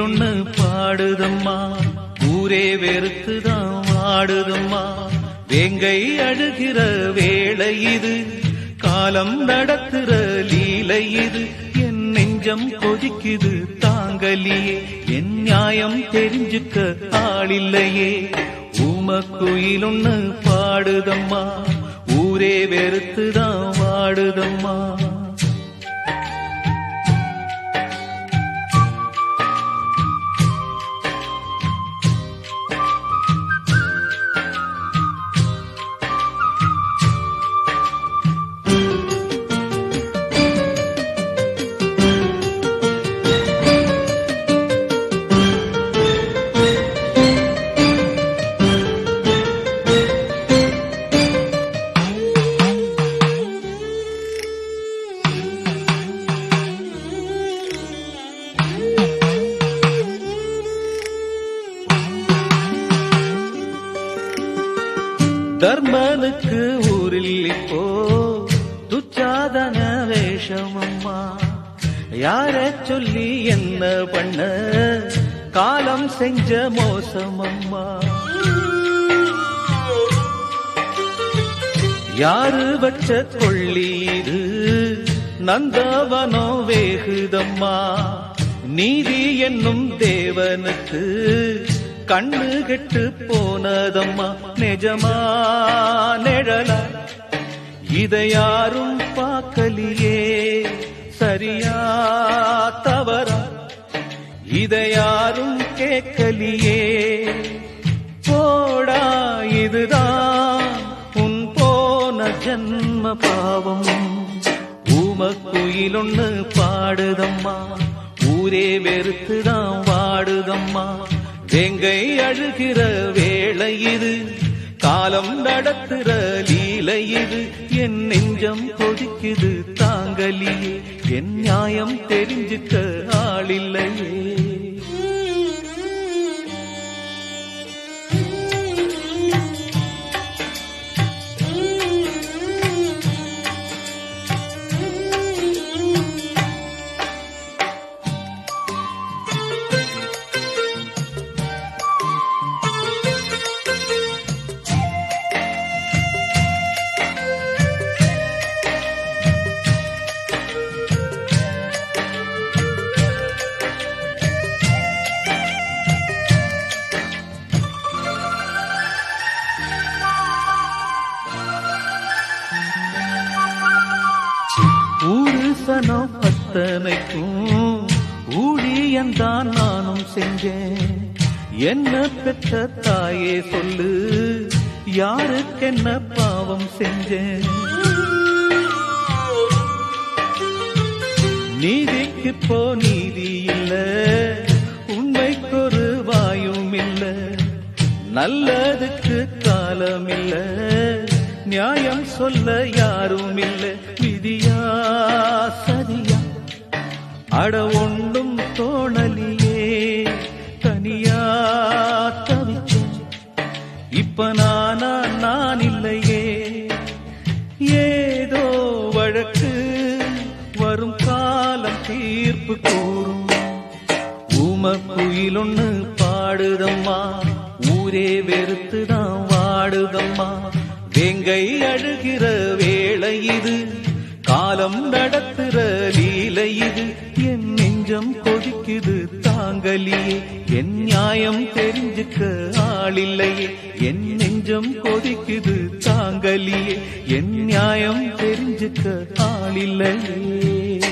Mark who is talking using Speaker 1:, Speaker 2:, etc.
Speaker 1: ஒண்ணு பாடுதம்மா ஊரே வெறுத்துதான் வாடுதம்மா வேங்கை அழுகிற வேளை இது காலம் நடத்துற லீலை இது என் நெஞ்சம் கொதிக்குது தாங்கலியே என் நியாயம் தெரிஞ்சுக்க ஆளில்லையே ஊமக்குயில் ஒண்ணு பாடுதம்மா ஊரே வெறுத்துதான் வாடுதம்மா தர்மனுக்கு ஊரில் இப்போ துச்சாதன வேஷமம்மா யார சொல்லி என்ன பண்ண காலம் செஞ்ச மோசமம்மா யாரு வச்ச கொள்ளீது நந்தவனோ வேகுதம்மா நீதி என்னும் தேவனுக்கு கண்ணு கெட்டு போனதம்மா நிஜமா நிழலா இதை யாரும் பார்க்கலியே சரியா தவறா இதை யாரும் கேட்கலியே போடா இதுதான் உன் போன ஜன்ம பாவம் ஊமக்குயில் ஒண்ணு பாடுதம்மா ஊரே வெறுத்துதான் வாடுதம்மா வேங்கை அழுகிற வேளை இது காலம் நடத்துற லீலை இது என் நெஞ்சம் கொதிக்குது தாங்கலியே என் நியாயம் தெரிஞ்சுக்க ஆளில்லையே ஊரு சனம் அத்தனைக்கும் ஊழியந்தான் நானும் செஞ்சேன் என்ன பெற்ற தாயே சொல்லு யாருக்கென்ன பாவம் செஞ்சேன் நீதிக்கு போ நீதி இல்ல உண்மைக்கொரு வாயும் இல்ல நல்லதுக்கு காலம் இல்ல நியாயம் சொல்ல யாரும் இல்ல விதியா சரியா அட ஒன்றும் தோணலியே தனியா தவிச்சேன் இப்ப நானா நான் இல்லையே ஏதோ வழக்கு வரும் காலம் தீர்ப்பு கூறும் ஊம குயில் ஒண்ணு பாடுதம்மா ஊரே வெறுத்துதான் வாடுதம்மா வேங்கை அழுகிற வேளை இது காலம் நடத்துற லீலை இது என் நெஞ்சம் கொதிக்குது தாங்கலியே என் நியாயம் தெரிஞ்சுக்க ஆளில்லையே என் நெஞ்சம் கொதிக்குது தாங்கலியே என் நியாயம் தெரிஞ்சுக்க ஆளில்லையே